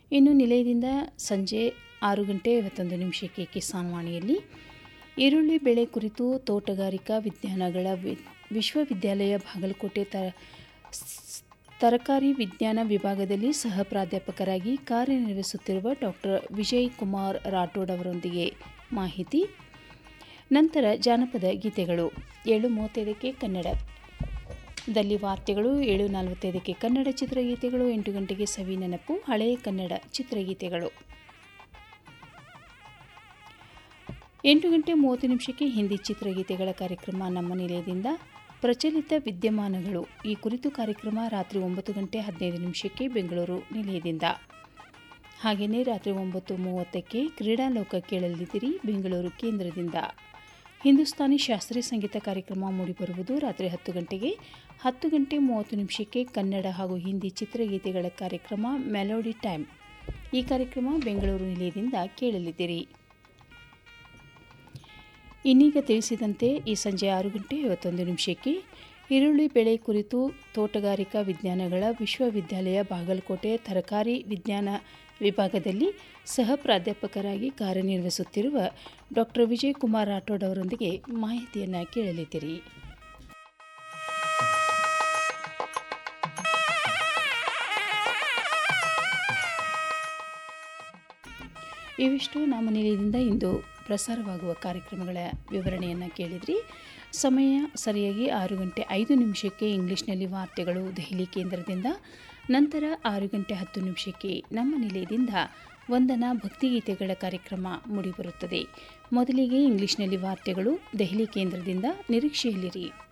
ಇನ್ನು ನಿಲಯದಿಂದ ಸಂಜೆ ಆರು ಗಂಟೆ ಐವತ್ತೊಂದು ನಿಮಿಷಕ್ಕೆ ಕಿಸಾನ್ ವಾಣಿಯಲ್ಲಿ ಈರುಳ್ಳಿ ಬೆಳೆ ಕುರಿತು ತೋಟಗಾರಿಕಾ ವಿಜ್ಞಾನಗಳ ವಿ- ವಿಶ್ವವಿದ್ಯಾಲಯ ಬಾಗಲಕೋಟೆ ತ ತರಕಾರಿ ವಿಜ್ಞಾನ ವಿಭಾಗದಲ್ಲಿ ಸಹ ಪ್ರಾಧ್ಯಾಪಕರಾಗಿ ಕಾರ್ಯನಿರ್ವಹಿಸುತ್ತಿರುವ ಡಾಕ್ಟರ್ ವಿಜಯ್ ಕುಮಾರ್ ರಾಠೋಡ್ ಅವರೊಂದಿಗೆ ಮಾಹಿತಿ ನಂತರ ಜಾನಪದ ಗೀತೆಗಳು ಏಳು ಮೂವತ್ತೈದಕ್ಕೆ ಕನ್ನಡದಲ್ಲಿ ವಾರ್ತೆಗಳು ಏಳು ನಲವತ್ತೈದಕ್ಕೆ ಕನ್ನಡ ಚಿತ್ರಗೀತೆಗಳು ಎಂಟು ಗಂಟೆಗೆ ಸವಿ ನೆನಪು ಹಳೆಯ ಕನ್ನಡ ಚಿತ್ರಗೀತೆಗಳು ಎಂಟು ಗಂಟೆ ಮೂವತ್ತು ನಿಮಿಷಕ್ಕೆ ಹಿಂದಿ ಚಿತ್ರಗೀತೆಗಳ ಕಾರ್ಯಕ್ರಮ ನಮ್ಮ ನಿಲಯದಿಂದ ಪ್ರಚಲಿತ ವಿದ್ಯಮಾನಗಳು ಈ ಕುರಿತು ಕಾರ್ಯಕ್ರಮ ರಾತ್ರಿ ಒಂಬತ್ತು ಗಂಟೆ ಹದಿನೈದು ನಿಮಿಷಕ್ಕೆ ಬೆಂಗಳೂರು ನಿಲಯದಿಂದ ಹಾಗೆಯೇ ರಾತ್ರಿ ಒಂಬತ್ತು ಮೂವತ್ತಕ್ಕೆ ಕ್ರೀಡಾಲೋಕ ಕೇಳಲಿದ್ದೀರಿ ಬೆಂಗಳೂರು ಕೇಂದ್ರದಿಂದ ಹಿಂದೂಸ್ತಾನಿ ಶಾಸ್ತ್ರೀಯ ಸಂಗೀತ ಕಾರ್ಯಕ್ರಮ ಮೂಡಿಬರುವುದು ರಾತ್ರಿ ಹತ್ತು ಗಂಟೆಗೆ ಹತ್ತು ಗಂಟೆ ಮೂವತ್ತು ನಿಮಿಷಕ್ಕೆ ಕನ್ನಡ ಹಾಗೂ ಹಿಂದಿ ಚಿತ್ರಗೀತೆಗಳ ಕಾರ್ಯಕ್ರಮ ಮೆಲೋಡಿ ಟೈಮ್ ಈ ಕಾರ್ಯಕ್ರಮ ಬೆಂಗಳೂರು ನಿಲಯದಿಂದ ಕೇಳಲಿದ್ದೀರಿ ಇನ್ನೀಗ ತಿಳಿಸಿದಂತೆ ಈ ಸಂಜೆ ಆರು ಗಂಟೆ ಐವತ್ತೊಂದು ನಿಮಿಷಕ್ಕೆ ಈರುಳ್ಳಿ ಬೆಳೆ ಕುರಿತು ತೋಟಗಾರಿಕಾ ವಿಜ್ಞಾನಗಳ ವಿಶ್ವವಿದ್ಯಾಲಯ ಬಾಗಲಕೋಟೆ ತರಕಾರಿ ವಿಜ್ಞಾನ ವಿಭಾಗದಲ್ಲಿ ಸಹ ಪ್ರಾಧ್ಯಾಪಕರಾಗಿ ಕಾರ್ಯನಿರ್ವಹಿಸುತ್ತಿರುವ ಡಾಕ್ಟರ್ ವಿಜಯ್ ಕುಮಾರ್ ರಾಠೋಡ್ ಅವರೊಂದಿಗೆ ಮಾಹಿತಿಯನ್ನು ಕೇಳಲಿದ್ದೀರಿ ಇವಿಷ್ಟು ನಮ್ಮ ನಿಲಯದಿಂದ ಇಂದು ಪ್ರಸಾರವಾಗುವ ಕಾರ್ಯಕ್ರಮಗಳ ವಿವರಣೆಯನ್ನು ಕೇಳಿದ್ರಿ ಸಮಯ ಸರಿಯಾಗಿ ಆರು ಗಂಟೆ ಐದು ನಿಮಿಷಕ್ಕೆ ಇಂಗ್ಲಿಷ್ನಲ್ಲಿ ವಾರ್ತೆಗಳು ದೆಹಲಿ ಕೇಂದ್ರದಿಂದ ನಂತರ ಆರು ಗಂಟೆ ಹತ್ತು ನಿಮಿಷಕ್ಕೆ ನಮ್ಮ ನಿಲಯದಿಂದ ವಂದನಾ ಭಕ್ತಿಗೀತೆಗಳ ಕಾರ್ಯಕ್ರಮ ಮೂಡಿಬರುತ್ತದೆ ಮೊದಲಿಗೆ ಇಂಗ್ಲಿಷ್ನಲ್ಲಿ ವಾರ್ತೆಗಳು ದೆಹಲಿ ಕೇಂದ್ರದಿಂದ ನಿರೀಕ್ಷೆಯಲ್ಲಿರಿ